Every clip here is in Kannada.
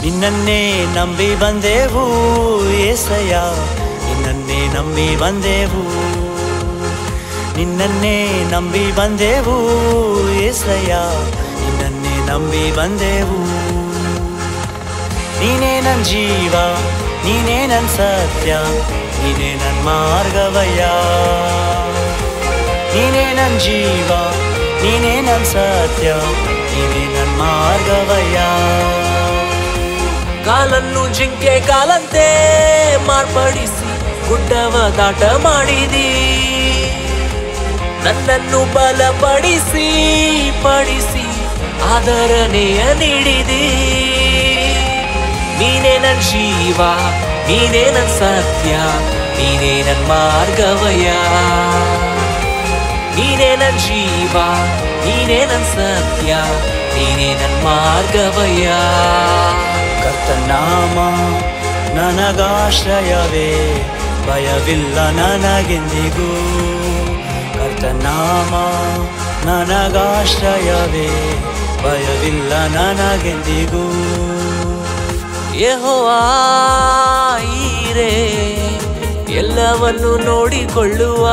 ನಿನ್ನನ್ನೇ ನಂಬಿ ಬಂದೆವು ಏಸಯ್ಯ ನಿನ್ನನ್ನೇ ನಂಬಿ ಬಂದೆವು ನಿನ್ನನ್ನೇ ನಂಬಿ ಬಂದೆವು ಏಸಯ್ಯ ನಿನ್ನನ್ನೇ ನಂಬಿ ಬಂದೆವು ನೀನೇ ನನ್ನ ಜೀವ ನೀನೇ ನನ್ನ ಸತ್ಯ ನೀನೇ ನನ್ನ ಮಾರ್ಗವಯ್ಯ ನೀನೇ ನನ್ನ ಜೀವ ನೀನೇ ನನ್ನ ಸತ್ಯ ನೀನೇ ನನ್ನ ಮಾರ್ಗವಯ್ಯ ಕಾಲನ್ನು ಜಿಂಕೆ ಕಾಲಂತೆ ಮಾರ್ಪಡಿಸಿ ಗುಡ್ಡವ ದಾಟ ಮಾಡಿದಿ ನನ್ನನ್ನು ಬಲಪಡಿಸಿ ಪಡಿಸಿ ಆದರಣೆಯ ನೀಡಿದಿ ನೀನೇ ನನ್ನ ಜೀವ ನೀನೇ ನನ್ನ ಸತ್ಯ ನೀನೇ ನನ್ನ ಮಾರ್ಗವಯ ನೀನೇ ನನ್ನ ಜೀವ ನೀನೇ ನನ್ನ ಸತ್ಯ ನೀನೇ ನನ್ನ ಮಾರ್ಗವಯ ಕರ್ತನಾಮ ನನಗಾಶ್ರಯವೇ ಭಯವಿಲ್ಲ ನನಗೆಂದಿಗೂ ಕರ್ತನಾಮ ನನಗಾಶ್ರಯವೇ ಭಯವಿಲ್ಲ ನನಗೆಂದಿಗೂ ಯೆಹೋವಾ ಈರೇ ಎಲ್ಲವನ್ನು ನೋಡಿಕೊಳ್ಳುವ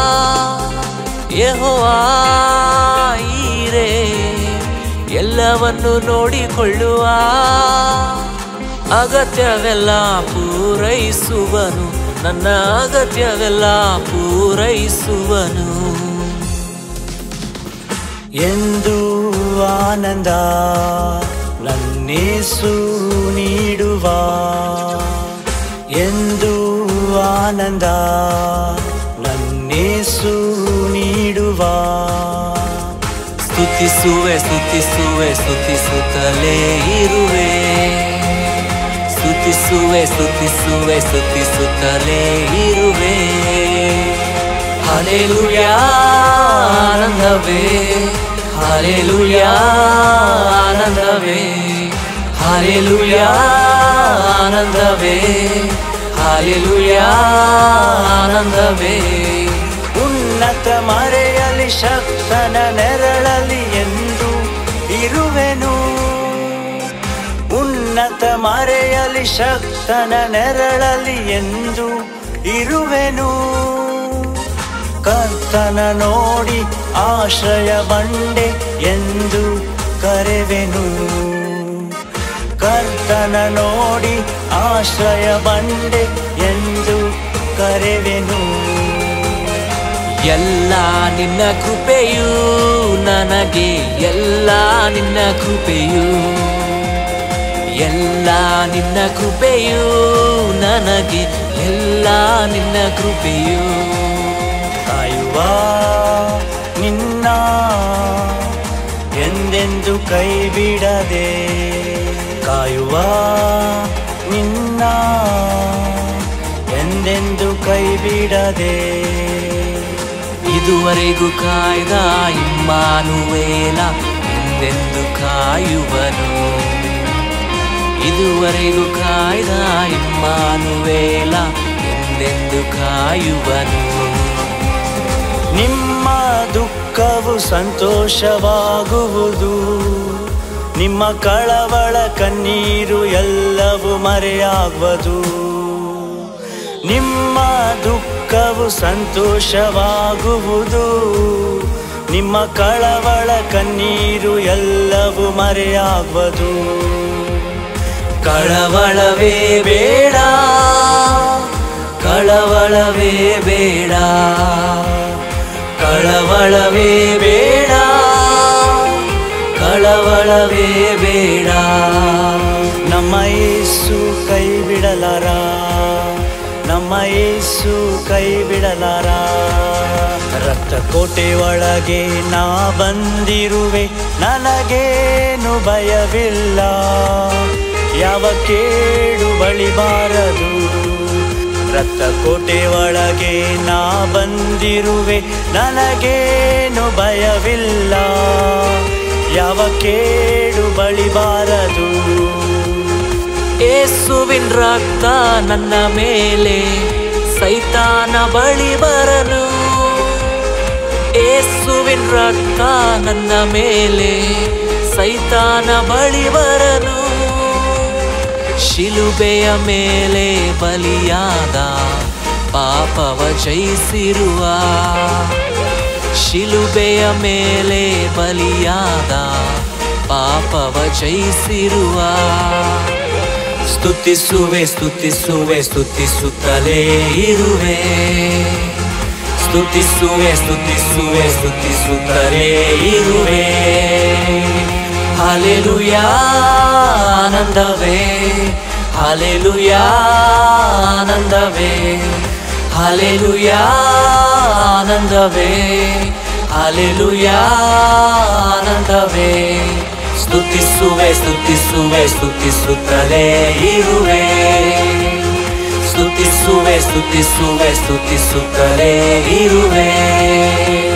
ಯೆಹೋವಾ ಈರೇ ಎಲ್ಲವನ್ನು ನೋಡಿಕೊಳ್ಳುವ ಅಗತ್ಯವೆಲ್ಲ ಪೂರೈಸುವನು ನನ್ನ ಅಗತ್ಯವೆಲ್ಲ ಪೂರೈಸುವನು ಎಂದು ಆನಂದ ನನ್ನೇಸು ನೀಡುವ ಎಂದು ಆನಂದ ನನ್ನೇಸು ನೀಡುವ ಸ್ತುತಿಸುವೆ ಸ್ತುತಿಸುವೆ ಸ್ತುತಿಸುತ್ತಲೇ ಇರುವೆ ಸ್ತುತಿಸುವೆ ಸ್ತುತಿಸುವೆ ಸ್ತುತಿಸುತ್ತಲೇ ಇರುವೆ ಹಲೆಲುಯಾ ಆನಂದವೇ ಹಲೆಲುಯಾ ಆನಂದವೇ ಹಲೆಲುಯಾ ಆನಂದವೇ ಹಲೆಲುಯಾ ಆನಂದವೇ ಉನ್ನತ ಮರೆಯಲಿ ಶಕ್ತನ ನೆರಳಲಿ ಎಂದು ಇರುವೆನು ಉನ್ನತ ಮರೆಯಲಿ ಶಕ್ತನ ನೆರಳಲಿ ಎಂದು ಇರುವೆನು ಕರ್ತನ ನೋಡಿ ಆಶ್ರಯ ಬಂಡೆ ಎಂದು ಕರೆವೆನು ಕರ್ತನ ನೋಡಿ ಆಶ್ರಯ ಬಂಡೆ ಎಂದು ಕರೆವೆನು ಎಲ್ಲ ನಿನ್ನ ಕೃಪೆಯು ನನಗೆ ಎಲ್ಲ ನಿನ್ನ ಕೃಪೆಯು ಎಲ್ಲ ನಿನ್ನ ಕೃಪೆಯು ನನಗೆ ಎಲ್ಲ ನಿನ್ನ ಕೃಪೆಯು ಕಾಯುವ ನಿನ್ನ ಎಂದೆಂದು ಕೈ ಬಿಡದೆ ಕಾಯುವ ನಿನ್ನ ಎಂದೆಂದು ಕೈ ಬಿಡದೆ ಇದುವರೆಗೂ ಕಾಯ್ದ ಇಮ್ಮಾನುವೇಲ ಎಂದೆಂದು ಕಾಯುವನು ಇದುವರೆಗೂ ಕಾಯ್ದ ಇಮ್ಮಾನುವೇಲ ಎಂದೆಂದು ಕಾಯುವನು ನಿಮ್ಮ ದುಃಖವು ಸಂತೋಷವಾಗುವುದು ನಿಮ್ಮ ಕಳವಳ ಕಣ್ಣೀರು ಎಲ್ಲವೂ ಮರೆಯಾಗುವುದು ನಿಮ್ಮ ದುಃಖವು ಸಂತೋಷವಾಗುವುದು ನಿಮ್ಮ ಕಳವಳ ಕಣ್ಣೀರು ಎಲ್ಲವೂ ಮರೆಯಾಗುವುದು ಕಳವಳವೇ ಬೇಡ ಕಳವಳವೇ ಬೇಡ ಕಳವಳವೇ ಬೇಡ ಕಳವಳವೇ ಬೇಡ ನಮ್ಮ ಯೇಸು ಕೈ ಬಿಡಲಾರ ನಮ್ಮ ಯೇಸು ಕೈ ಬಿಡಲಾರ ರಕ್ತ ಕೋಟೆ ಒಳಗೆ ನಾ ಬಂದಿರುವೆ ನನಗೇನು ಭಯವಿಲ್ಲ ಯಾವ ಕೇಡು ಬಳಿಬಾರದು ರಕ್ತ ಕೋಟೆ ಒಳಗೆ ನಾ ಬಂದಿರುವೆ ನನಗೇನು ಭಯವಿಲ್ಲ ಯಾವ ಕೇಡು ಬಳಿಬಾರದು ಏಸುವಿನ ರಕ್ತ ನನ್ನ ಮೇಲೆ ಸೈತಾನ ಬಳಿ ಬರನು ಏಸುವಿನ ರಕ್ತ ನನ್ನ ಮೇಲೆ ಸೈತಾನ ಬಳಿ ಬರನು ಶಿಲುಬೆಯ ಮೇಲೆ ಬಲಿಯಾದ ಪಾಪವ ಜಯಿಸಿರುವ ಶಿಲುಬೆಯ ಮೇಲೆ ಬಲಿಯಾದ ಪಾಪವ ಜಯಿಸಿರುವ ಸ್ತುತಿಸುವೆ ಸ್ತುತಿಸುವೆ ಸ್ತುತಿಸುತ್ತಲೇ ಇರುವೆ ಸ್ತುತಿಸುವೆ ಸ್ತುತಿಸುವೆ ಸ್ತುತಿಸುತ್ತಲೇ ಇರುವೆ ಹಾಲೆಲುಯಾ ಆನಂದವೇ ಹಾಲೆಲುಯಾ ಆನಂದವೇ ಹಾಲೆಲುಯಾ ಆನಂದವೇ ಹಾಲೆಲುಯಾ ಆನಂದವೇ ಸ್ತುತಿಸುವೆ ಸ್ತುತಿಸುವೆ ಸ್ತುತಿಸುತ್ತಲೇ ಇರುವೆ ಸ್ತುತಿಸುವೆ ಸ್ತುತಿಸುವೆ ಸ್ತುತಿಸುತ್ತಲೇ ಇರುವೆ